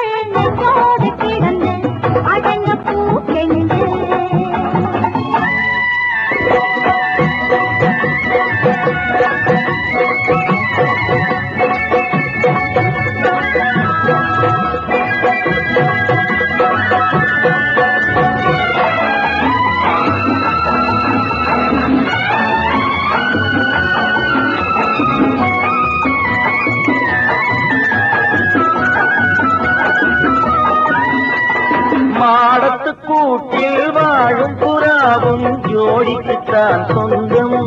நாட்கள் நெஞ்சோடு கிடந்து அடங்க பூக்கெண்டு மாடத்து கூட்டில் வாழும் புறாவும் ஜோடிக்குத்தான் சொந்தம்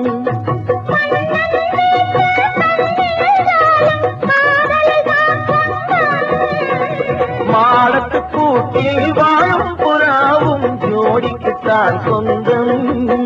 மாடத்து கூட்டில் வாழும் புறாவும் ஜோடிக்குத்தான் சொந்தம்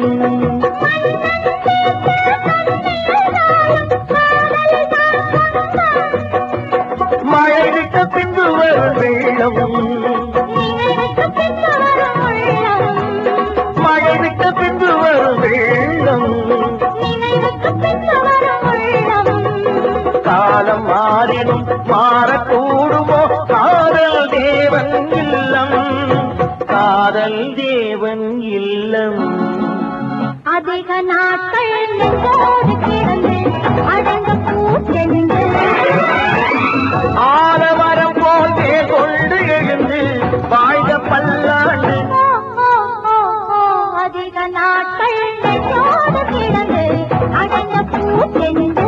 மழை விட்ட பின்பு வரும் வெள்ளம் நினைவுக்கு பின்பு வரும் உள்ளம் மழை விட்ட பின்பு வரும் வெள்ளம் நினைவுக்கு பின்பு வரும் உள்ளம் காலம் மாறினும் மாறக்கூடுமோ காதல் தேவன் இல்லம் காதல் தேவன் இல்லம் அதிக நாட்கள் நெஞ்சோடு கிடந்து அடங்க பூச்செண்டு ஆலமரம் போல் வேர் கொண்டு எழுந்து வாழ்ந்த பல்லாண்டு ஓ, ஓ, ஓ, ஓ, அதிக நாட்கள் நெஞ்சோடு கிடந்து அடங்க பூச்செண்டு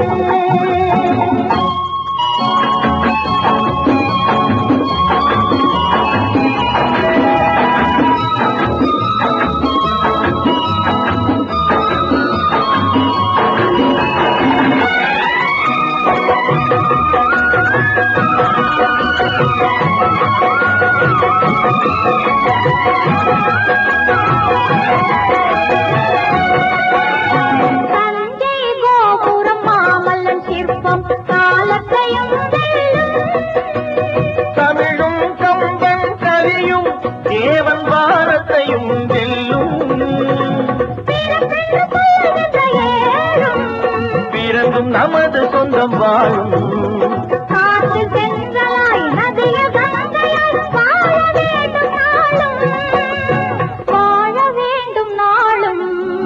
தஞ்சை கோபுரம் மாமல்லன் சிற்பம் காலத்தையும் வெல்லும். தமிழும் கம்பன் கலியும் தேவன் பாரத்தையும் வெல்லும் பிறப்பென்று சொல்லுகின்ற ஏழும். பிறந்தும் நமது சொந்தம் வாழும் காற்று சென்றலாய் நதிய கங்கையாய் வாழ வேண்டும் நாளும். வாழ வேண்டும் நாளும்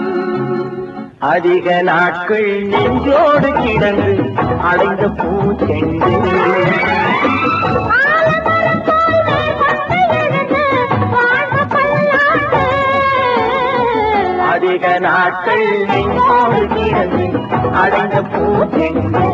அதிக நாட்கள் நெஞ்சோடு கிடந்து அடைந்த பூச்செண்டு ஆலமரம் போல் வேகத்தை எழுந்து வாழ்ந்த பல்லாண்டு. அதிக நாட்கள் நெஞ்சோடு கிடந்து அடைந்த பூச்செண்டு